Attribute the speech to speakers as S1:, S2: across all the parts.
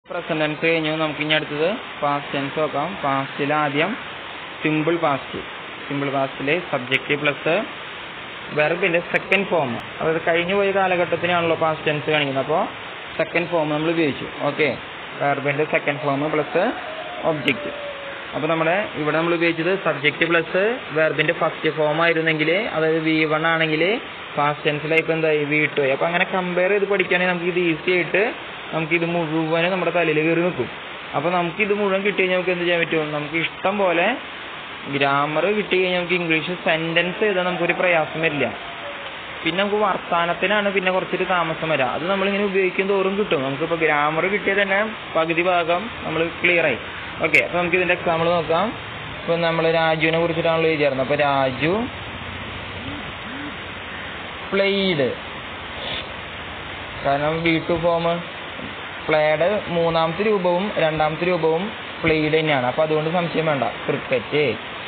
S1: present tense കഴിഞ്ഞു നമുക്ക് ഇനി അടുത്തത് പാസ്റ്റ് ടെൻസ് നോക്കാം പാസ്റ്റിൽ ആദ്യം സിമ്പിൾ പാസ്റ്റ് സിമ്പിൾ പാസ്റ്റിൽ സബ്ജക്റ്റ് പ്ലസ് വെർബിന്റെ സെക്കൻഡ് ഫോം അതായത് കഴിഞ്ഞു പോയ കാലഘട്ടത്തിനാണല്ലോ പാസ്റ്റ് ടെൻസ് കാണിക്കുന്നത് അപ്പോൾ സെക്കൻഡ് ഫോം നമ്മൾ ഉപയോഗിച്ചു ഓക്കെ വെർബിന്റെ സെക്കൻഡ് ഫോം പ്ലസ് ഒബ്ജക്റ്റ് അപ്പോൾ നമ്മുടെ ഇവിടെ നമ്മൾ ഉപയോഗിച്ചത് സബ്ജക്റ്റ് പ്ലസ് വെർബിന്റെ ഫസ്റ്റ് ഫോം ആയിരുന്നെങ്കിൽ അതായത് വി വൺ ആണെങ്കിൽ പാസ്റ്റ് ടെൻസിലായി ഇപ്പോൾ എന്തായി വി ടു ആയി അപ്പോൾ അങ്ങനെ കമ്പയർ ചെയ്ത് പഠിക്കുകയാണെങ്കിൽ നമുക്ക് ഇത് ഈസി ആയിട്ട് നമുക്ക് ഇത് മുഴുവനും നമ്മുടെ തലയിൽ കയറി നിൽക്കും അപ്പോൾ നമുക്ക് ഇത് മുഴുവൻ കിട്ടി കഴിഞ്ഞാൽ നമുക്ക് എന്ത് ചെയ്യാൻ പറ്റും നമുക്ക് ഇഷ്ടം പോലെ ഗ്രാമർ കിട്ടി കഴിഞ്ഞാൽ നമുക്ക് ഇംഗ്ലീഷ് സെന്റൻസ് എഴുതാൻ നമുക്കൊരു പ്രയാസം വരില്ല പിന്നെ നമുക്ക് വർത്താനത്തിനാണ് പിന്നെ കുറച്ചൊരു താമസം വരാം അത് നമ്മളിങ്ങനെ ഉപയോഗിക്കും തോറും കിട്ടും നമുക്കിപ്പോൾ ഗ്രാമർ കിട്ടിയത് തന്നെ പകുതി ഭാഗം നമ്മൾ ക്ലിയർ ആയി ഓക്കെ അപ്പോൾ നമുക്ക് ഇതിന്റെ എക്സാമ്പിൾ നോക്കാം ഇപ്പൊ നമ്മൾ രാജുവിനെ കുറിച്ചിട്ടാണല്ലോ എഴുതിയായിരുന്നത് അപ്പോൾ രാജു പ്ലേഡ് കാരണം വി ടു ഫോം പ്ലേഡ് മൂന്നാമത്തെ രൂപവും രണ്ടാമത്തെ രൂപവും പ്ലേഡ് തന്നെയാണ് അപ്പോൾ അതുകൊണ്ട് സംശയം വേണ്ട ക്രിക്കറ്റ്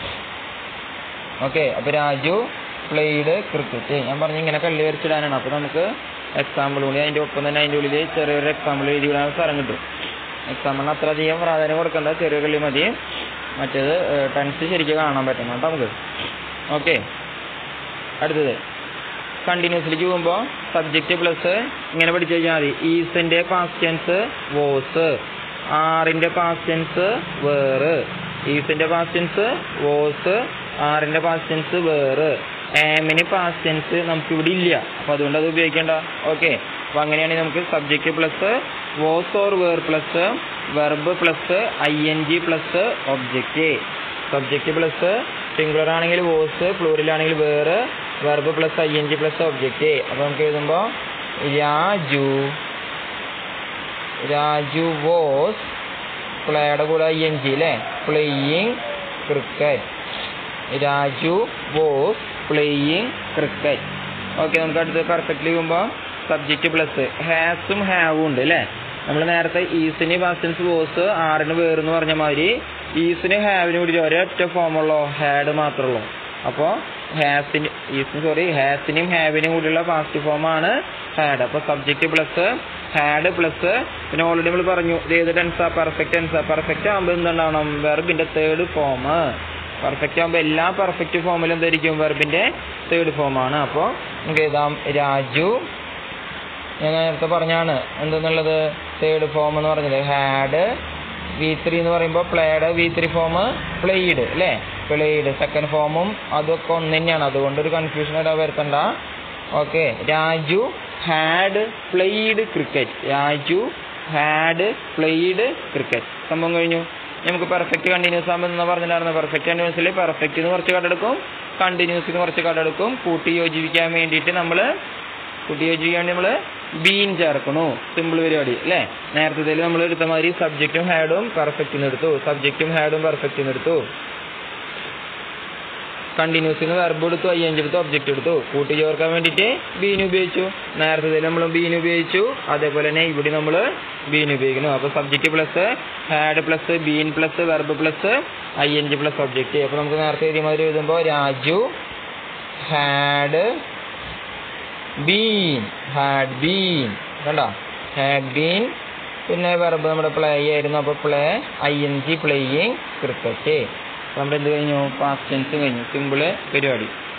S1: ഓക്കെ അപ്പോൾ രാജു പ്ലേഡ് ക്രിക്കറ്റ് ഞാൻ പറഞ്ഞു ഇങ്ങനെ കള്ളി വരച്ചിടാനാണ് അപ്പോൾ നമുക്ക് എക്സാമ്പിൾ കൂടി അതിൻ്റെ ഒപ്പം തന്നെ അതിൻ്റെ ഉള്ളിൽ ചെറിയൊരു എക്സാമ്പിൾ എഴുതി വിടാൻ സ്ഥലം കിട്ടും എക്സാമ്പിളിന് അത്ര അധികം പ്രാധാന്യം കൊടുക്കണ്ട ചെറിയ കള്ളി മതി മറ്റേത് ടെൻസ് ശരിക്കും കാണാൻ പറ്റണം കേട്ടോ നമുക്ക് ഓക്കെ അടുത്തത് കണ്ടിന്യൂസിലേക്ക് പോകുമ്പോൾ സബ്ജക്റ്റ് പ്ലസ് ഇങ്ങനെ പഠിച്ചു കഴിഞ്ഞാൽ മതി ഈസിന്റെ പാസ്റ്റ് ടെൻസ് വോസ് ആറിന്റെ പാസ്റ്റ് ടെൻസ് വേറ് ഈസിന്റെ പാസ്റ്റ് ടെൻസ് വോസ് ആറിന്റെ പാസ്റ്റ് ടെൻസ് വേറ് ആമിന് പാസ്റ്റ് ടെൻസ് നമുക്ക് ഇവിടെ ഇല്ല അപ്പൊ അതുകൊണ്ട് അത് ഉപയോഗിക്കേണ്ട ഓക്കെ അപ്പൊ അങ്ങനെയാണെങ്കിൽ നമുക്ക് subject plus was or were plus verb plus I N G plus object subject plus singular ആണെങ്കിൽ വോസ് പ്ലൂറിൽ ആണെങ്കിൽ വേറെ verb plus I N G plus object അപ്പൊ നമുക്ക് എഴുതുമ്പോൾ രാജു രാജു വോസ് പ്ലേയുടെ കൂടെ ഐ എൻ ജി അല്ലേ playing cricket Raju was playing cricket okay നമുക്ക് അടുത്ത് പെർഫെക്റ്റ്ലി പോകുമ്പോൾ സബ്ജക്റ്റ് പ്ലസ് ഹാസും ഹാവും ഉണ്ട് അല്ലേ നമ്മൾ നേരത്തെ ഈസിന് പാസ്റ്റൻസ് വോസ് ആറിന് വേറെന്ന് പറഞ്ഞ മാതിരി ഈസിന് ഹാവിന് കൂടി ഒരൊറ്റ ഫോമുള്ളൂ ഹാഡ് മാത്രമുള്ളൂ അപ്പോൾ ഹാസിന് ഈസിന് സോറി ഹാസിനും ഹാവിനും കൂടിയുള്ള പാസ്റ്റ് ഫോമാണ് ഹാഡ് അപ്പോൾ സബ്ജക്റ്റ് പ്ലസ് ഹാഡ് പ്ലസ് പിന്നെ ഓൾറെഡി നമ്മൾ പറഞ്ഞു ഇത് ഏത് ടെൻസാ പെർഫെക്റ്റ് ടെൻസാ പെർഫെക്റ്റ് ആകുമ്പോൾ എന്തുണ്ടാവണം വെർബിന്റെ തേർഡ് ഫോം പെർഫെക്റ്റ് ആകുമ്പോൾ എല്ലാ പെർഫെക്റ്റ് ഫോമിലും എന്തായിരിക്കും വെർബിന്റെ തേർഡ് ഫോമാണ് അപ്പോൾ നമുക്ക് എഴുതാം രാജു ഞാൻ നേരത്തെ പറഞ്ഞാണ് എന്തെന്നുള്ളത് തേർഡ് ഫോം എന്ന് പറഞ്ഞത് ഹാഡ് വി ത്രീ എന്ന് പറയുമ്പോൾ played V three form played അല്ലേ പ്ലേഡ് സെക്കൻഡ് ഫോമും അതൊക്കെ ഒന്ന് തന്നെയാണ് അതുകൊണ്ട് ഒരു കൺഫ്യൂഷൻ ഇടാൻ വരുത്തണ്ട okay Raju had played cricket Raju had played cricket സംഭവം കഴിഞ്ഞു നമുക്ക് പെർഫെക്റ്റ് കണ്ടിന്യൂസ് ആകുമ്പോൾ എന്ന് പറഞ്ഞിട്ടുണ്ടായിരുന്നു പെർഫെക്റ്റ് കണ്ടിന്യൂസിൽ പെർഫെക്റ്റ് കുറച്ച് കടെടുക്കും കണ്ടിന്യൂസിന് കുറച്ച് കടെടുക്കും കൂട്ടി യോജിപ്പിക്കാൻ വേണ്ടിയിട്ട് നമ്മൾ കൂട്ടി യോജിപ്പിക്കാൻ വേണ്ടി നമ്മൾ ബീൻ ചേർക്കണു സിമ്പിൾ പരിപാടി അല്ലേ നേരത്തെ നമ്മൾ എടുത്ത മാതിരി സബ്ജക്റ്റും ഹാഡും പെർഫെക്റ്റിന് എടുത്തു സബ്ജക്റ്റും ഹാഡും പെർഫെക്റ്റിന് എടുത്തു കണ്ടിന്യൂസിന് വെർബ് എടുത്തു ഐ എൻ എടുത്തു ഒബ്ജക്റ്റ് എടുത്തു കൂട്ടി ചേർക്കാൻ വേണ്ടിയിട്ട് ബീൻ ഉപയോഗിച്ചു നേരത്തെ നമ്മൾ ബീൻ ഉപയോഗിച്ചു അതേപോലെ തന്നെ ഇവിടെ നമ്മൾ ബീൻ ഉപയോഗിക്കുന്നു അപ്പോൾ subject plus had plus been plus verb plus I N G plus object അപ്പോൾ നമുക്ക് നേരത്തെ എഴുതിയ മാതിരി എഴുതുമ്പോൾ Raju had been had been കണ്ടോ ഹാഡ് ബീൻ പിന്നെ വെർബ് നമ്മുടെ പ്ലേ ആയിരുന്നു അപ്പോൾ play I N G playing cricket നമ്മുടെ എന്ത് കഴിഞ്ഞു പാസ്റ്റ് ടെൻസ് കഴിഞ്ഞു സിമ്പിള് പരിപാടി